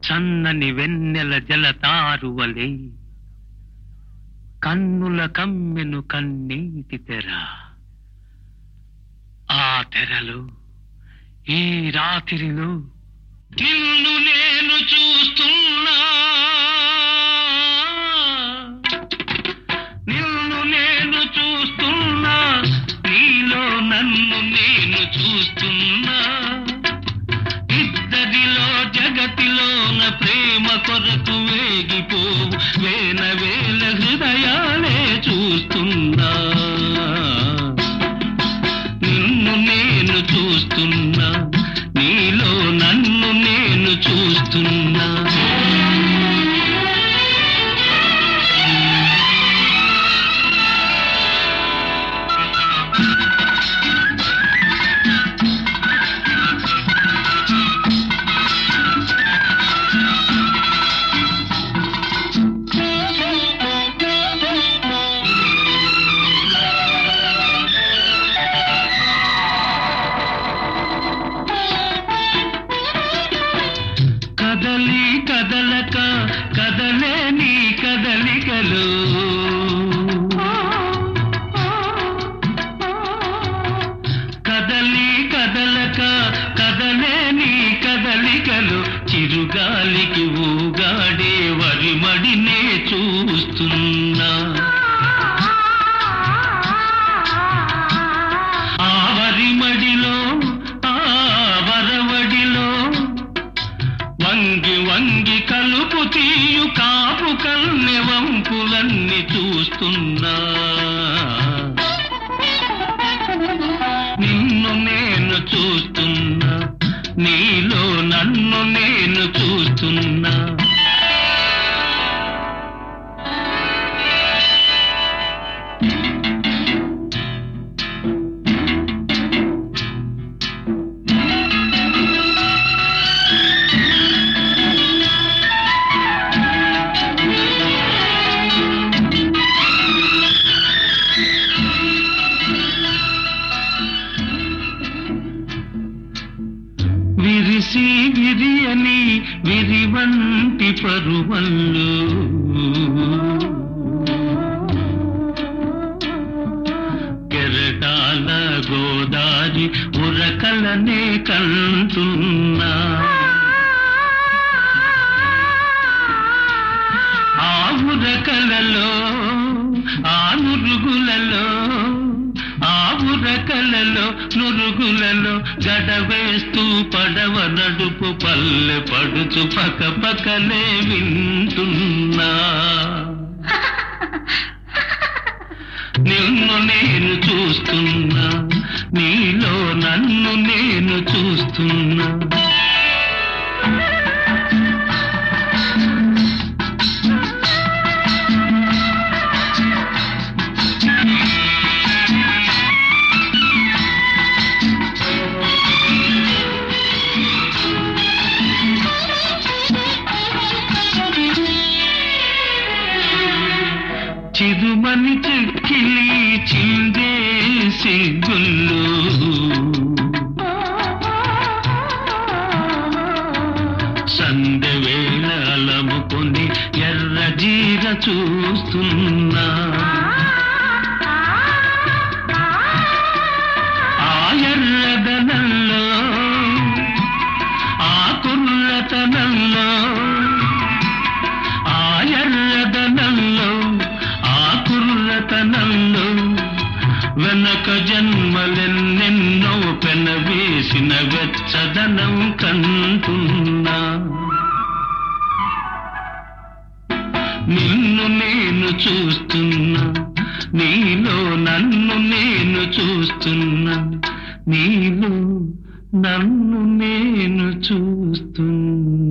చన్నని వెన్నెల జలతారువలే కన్నుల కమ్మెను కన్నీటి తెర ఆ తెరలో ఈ రాత్రిలో నిన్ను నేను చూస్తున్నా నిన్ను నేను చూస్తున్నా నీలో నన్ను నేను చూస్తున్నా ఇద్దరిలో జగతిలోన ప్రేమ కొరకు వేగిపోవు వేల వేల హృదయాలే చూస్తున్నా నిన్ను నేను చూస్తున్నా నీలో నన్ను నేను చూస్తున్నా కదలి కదలక కదలే నీ కదలికలు కదలి కదలక కదలే నీ కదలికలు చిరుగాలికి ఊగాడే వరిమడినే చూస్తున్నా ఆ వరిమడిలో ఆ వరవడిలో వంగి వంగి కలుపు తీయు కాపు కన్నె వంపులన్నీ చూస్తున్నా నిన్ను నేను చూస్తున్నా నీలో నన్ను నేను చూస్తున్నా విరిసి విరియని విరివంటి పరువల్లు కెరటాల గోదారి ఉరకలనే కంటున్నా ఆ ఉరకలలో ఆ నురుగులలో ఆ ఉరకలలో నురుగులలో గడవేస్తూ పడవ నడుపు పల్లె పడుచు పక పకలే వింటున్నా నిన్ను నేను చూస్తున్నా నీలో నన్ను నేను చూస్తున్నా చిరుమని చెక్కిలి చిందేసి గుల్లు సందె వేళ అలముకొని ఎర్ర జీర చూస్తున్నా ఆ ఎర్రదనంలో ఆ కుర్రతనంలో ఆ ఎర్రదనంలో ఆ కుర్రతనంలో వెనక జన్మలెన్నెన్నో పెనవేసిన వెచ్చదనం కంటున్నా నిన్ను నేను చూస్తున్నా నీలో నన్ను నేను చూస్తున్నా నీలో నన్ను నేను చూస్తున్నా